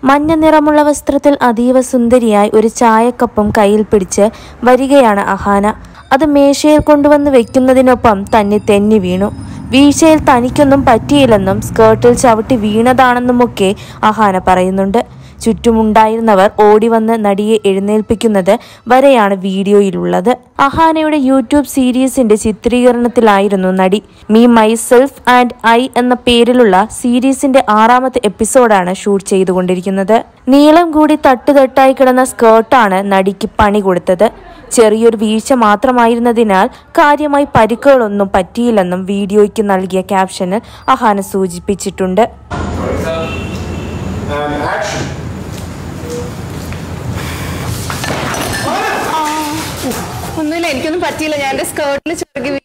മഞ്ഞ നിറമുള്ള വസ്ത്രത്തിൽ അതീവ സുന്ദരിയായി ഒരു ചായക്കപ്പും കയ്യിൽ പിടിച്ച് വരികയാണ് അഹാന അത് മേശയിൽ കൊണ്ടുവന്ന് വെക്കുന്നതിനൊപ്പം തന്നെ തെന്നി വീണു വീഴ്ചയിൽ തനിക്കൊന്നും പറ്റിയില്ലെന്നും സ്കേർട്ടിൽ ചവിട്ടി വീണതാണെന്നുമൊക്കെ അഹാന പറയുന്നുണ്ട് ചുറ്റുമുണ്ടായിരുന്നവർ ഓടിവന്ന് നടിയെ എഴുന്നേൽപ്പിക്കുന്നത് വരെയാണ് വീഡിയോയിലുള്ളത് അഹാനയുടെ യൂട്യൂബ് സീരീസിന്റെ ചിത്രീകരണത്തിലായിരുന്നു നടി മീ മൈസെൽഫ് ആൻഡ് ഐ എന്ന പേരിലുള്ള സീരീസിന്റെ ആറാമത്തെ എപ്പിസോഡാണ് ഷൂട്ട് ചെയ്തുകൊണ്ടിരിക്കുന്നത് നീളം കൂടി തട്ടുതട്ടായി കിടന്ന സ്കേർട്ടാണ് നടിക്ക് പണി കൊടുത്തത് ചെറിയൊരു വീഴ്ച മാത്രമായിരുന്നതിനാൽ കാര്യമായി പരിക്കുകളൊന്നും പറ്റിയില്ലെന്നും വീഡിയോയ്ക്ക് നൽകിയ ക്യാപ്ഷനിൽ അഹാന സൂചിപ്പിച്ചിട്ടുണ്ട് And action. ഒന്നുമില്ല എനിക്കൊന്നും പറ്റിയില്ല ഞാൻ എന്റെ സ്കേർട്ടിൽ ചെറുകി